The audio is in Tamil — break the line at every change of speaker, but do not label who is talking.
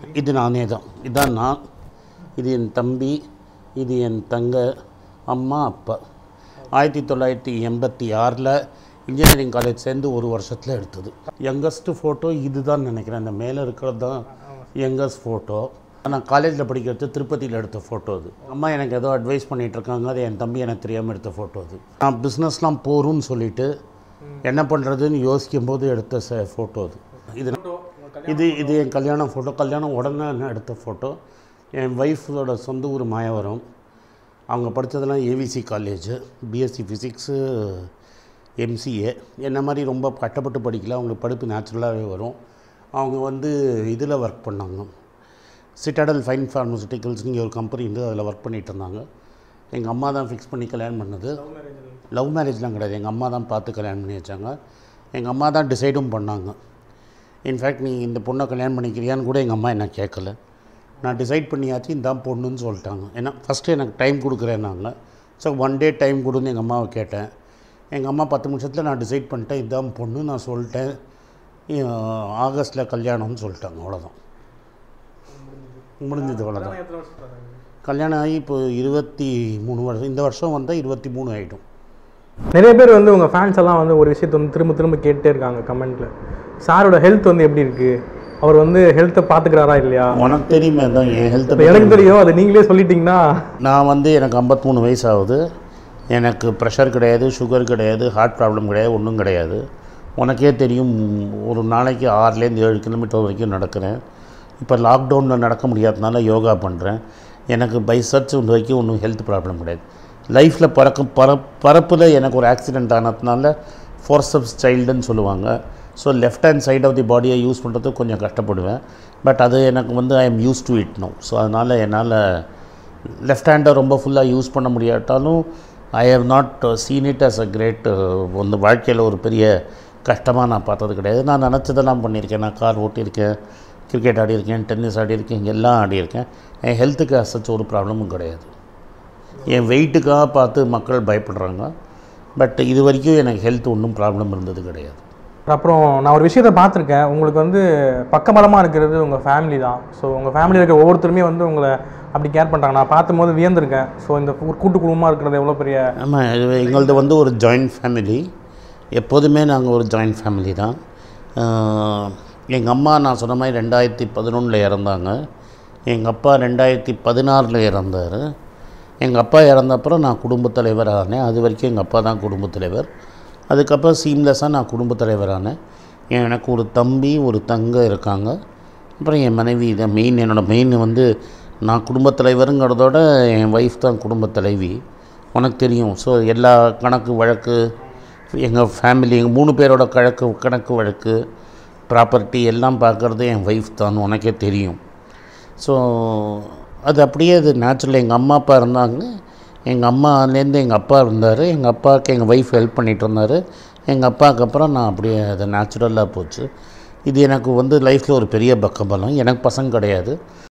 இது நானே தான் இதான் நான் இது என் தம்பி இது என் தங்க அம்மா அப்பா ஆயிரத்தி தொள்ளாயிரத்தி எண்பத்தி ஆறில் இன்ஜினியரிங் காலேஜ் சேர்ந்து ஒரு வருஷத்தில் எடுத்தது யங்கஸ்ட்டு ஃபோட்டோ இது தான் நினைக்கிறேன் இந்த மேலே இருக்கிறது தான் யங்கஸ்ட் ஃபோட்டோ நான் காலேஜில் படிக்கிறது திருப்பதியில் எடுத்த ஃபோட்டோ அது அம்மா எனக்கு ஏதோ அட்வைஸ் பண்ணிகிட்டு இருக்காங்க அது என் தம்பி எனக்கு தெரியாமல் எடுத்த ஃபோட்டோ அது நான் பிஸ்னஸ்லாம் போரும்னு சொல்லிட்டு என்ன பண்ணுறதுன்னு யோசிக்கும் போது எடுத்த ச ஃபோட்டோ அது இது இது இது என் கல்யாண ஃபோட்டோ கல்யாணம் உடனே நான் எடுத்த ஃபோட்டோ என் ஒய்ஃபோட சொந்த ஊர் மாயவரம் அவங்க படித்ததெல்லாம் AVC college BSc physics MCA என்ன மாதிரி ரொம்ப கஷ்டப்பட்டு படிக்கல அவங்களுக்கு படிப்பு நேச்சுரலாகவே வரும் அவங்க வந்து இதில் ஒர்க் பண்ணாங்க சிட்டாடல் ஃபைன் ஃபார்மசூட்டிக்கல்ஸ் இங்கே ஒரு கம்பெனி இருந்து அதில் ஒர்க் பண்ணிகிட்டு இருந்தாங்க எங்கள் அம்மா தான் ஃபிக்ஸ் பண்ணி கல்யாணம் பண்ணது லவ் மேரேஜ்லாம் கிடையாது எங்கள் அம்மா தான் பார்த்து கல்யாணம் பண்ணி வச்சாங்க எங்கள் அம்மா தான் டிசைடும் பண்ணாங்க இன்ஃபேக்ட் நீ இந்த பொண்ணை கல்யாணம் பண்ணிக்கிறியான்னு கூட எங்கள் அம்மா என்ன கேட்கல நான் டிசைட் பண்ணியாச்சு இதான் பொண்ணுன்னு சொல்லிட்டாங்க ஏன்னா ஃபஸ்ட்டு எனக்கு டைம் கொடுக்குறேன்னாங்க ஸோ ஒன் டே டைம் கொடுன்னு எங்கள் அம்மாவை கேட்டேன் எங்கள் அம்மா பத்து நிமிஷத்தில் நான் டிசைட் பண்ணிட்டேன் இதான் பொண்ணு நான் சொல்லிட்டேன் ஆகஸ்ட்டில் கல்யாணம்னு சொல்லிட்டாங்க அவ்வளோதான் முடிஞ்சது அவ்வளோதான் கல்யாணம் ஆகி இப்போ இருபத்தி மூணு வருஷம் இந்த வருஷம் வந்தால் இருபத்தி மூணு ஆகிடும்
நிறைய பேர் வந்து உங்கள் ஃபேன்ஸ் எல்லாம் வந்து ஒரு விஷயத்தை வந்து திரும்ப திரும்ப கேட்டே இருக்காங்க கமெண்ட்டில் சாரோட ஹெல்த் வந்து எப்படி இருக்குது அவர் வந்து ஹெல்த்தை பார்த்துக்கிறாரா இல்லையா
உனக்கு தெரியுமே தான் என்
இப்போ
ஹெல்த்தை
எனக்கு தெரியும் அது நீங்களே சொல்லிட்டீங்கன்னா
நான் வந்து எனக்கு 53 வயசு ஆகுது எனக்கு ப்ரெஷர் கிடையாது சுகர் கிடையாது ஹார்ட் ப்ராப்ளம் கிடையாது ஒன்றும் கிடையாது உனக்கே தெரியும் ஒரு நாளைக்கு ஆறுலேருந்து ஏழு கிலோமீட்டர் வரைக்கும் நடக்கிறேன் இப்போ லாக்டவுனில் நடக்க முடியாதனால யோகா பண்ணுறேன் எனக்கு பை சர்ச் வரைக்கும் ஒன்றும் ஹெல்த் ப்ராப்ளம் கிடையாது லைஃப்பில் பறக்கும் பர பரப்பில் எனக்கு ஒரு ஆக்சிடெண்ட் ஆனதுனால ஃபோர்ஸப்ஸ் சைல்டுன்னு சொல்லுவாங்க so left hand side of the பாடியை யூஸ் பண்ணுறதுக்கு கொஞ்சம் கஷ்டப்படுவேன் பட் அது எனக்கு வந்து I am used to it no so அதனால் என்னால் லெஃப்ட் ஹேண்டை ரொம்ப ஃபுல்லாக யூஸ் பண்ண முடியாட்டாலும் I have not seen it as a great வந்து வாழ்க்கையில் ஒரு பெரிய கஷ்டமாக நான் பார்த்தது கிடையாது நான் நினச்சதெல்லாம் பண்ணியிருக்கேன் நான் கார் ஓட்டியிருக்கேன் கிரிக்கெட் ஆடியிருக்கேன் டென்னிஸ் ஆடியிருக்கேன் எல்லாம் ஆடியிருக்கேன் என் ஹெல்த்துக்கு அசச்சு ஒரு ப்ராப்ளமும் கிடையாது என் வெயிட்டுக்காக பார்த்து மக்கள் பயப்படுறாங்க பட் இது வரைக்கும் எனக்கு ஹெல்த் ஒன்றும் ப்ராப்ளம் இருந்தது கிடையாது
அப்புறம் நான் ஒரு விஷயத்தை பார்த்துருக்கேன் உங்களுக்கு வந்து பக்கபலமாக இருக்கிறது உங்கள் ஃபேமிலி தான் ஸோ உங்கள் ஃபேமிலியில் இருக்க ஒவ்வொருத்தருமே வந்து உங்களை அப்படி கேர் பண்ணுறாங்க நான் பார்த்தும்போது வியந்திருக்கேன் ஸோ இந்த கூ- கூட்டு குடும்பமாக இருக்கிறது எவ்வளோ பெரிய
ஆமாம் இது எங்களது வந்து ஒரு ஜாயிண்ட் ஃபேமிலி எப்போதுமே நாங்கள் ஒரு ஜாயிண்ட் ஃபேமிலி தான் எங்கள் அம்மா நான் சொன்ன மாதிரி ரெண்டாயிரத்தி பதினொன்றில் இறந்தாங்க எங்கள் அப்பா ரெண்டாயிரத்தி பதினாறில் இறந்தார் எங்கள் அப்பா இறந்த அப்புறம் நான் குடும்பத் தலைவர் ஆனேன் அது வரைக்கும் எங்கள் அப்பா தான் குடும்பத் தலைவர் அதுக்கப்புறம் சீம்லெஸ்ஸாக நான் குடும்பத் தலைவர் ஆனேன் எனக்கு ஒரு தம்பி ஒரு தங்க இருக்காங்க அப்புறம் என் மனைவி இதை மெயின் என்னோடய மெயின் வந்து நான் குடும்பத் தலைவருங்கிறதோட என் ஒய்ஃப் தான் குடும்பத் தலைவி உனக்கு தெரியும் ஸோ எல்லா கணக்கு வழக்கு எங்கள் ஃபேமிலி எங்கள் மூணு பேரோட கணக்கு கணக்கு வழக்கு ப்ராப்பர்ட்டி எல்லாம் பார்க்குறது என் ஒய்ஃப் தான் உனக்கே தெரியும் ஸோ அது அப்படியே அது நேச்சுரல் எங்கள் அம்மா அப்பா இருந்தாங்க எங்கள் அம்மாலேருந்து எங்கள் அப்பா இருந்தார் எங்கள் அப்பாவுக்கு எங்கள் ஒய்ஃப் ஹெல்ப் பண்ணிகிட்டு இருந்தார் எங்கள் அப்பாவுக்கு அப்புறம் நான் அப்படியே அது நேச்சுரலாக போச்சு இது எனக்கு வந்து லைஃப்பில் ஒரு பெரிய பக்கபலம் எனக்கு பசங்க கிடையாது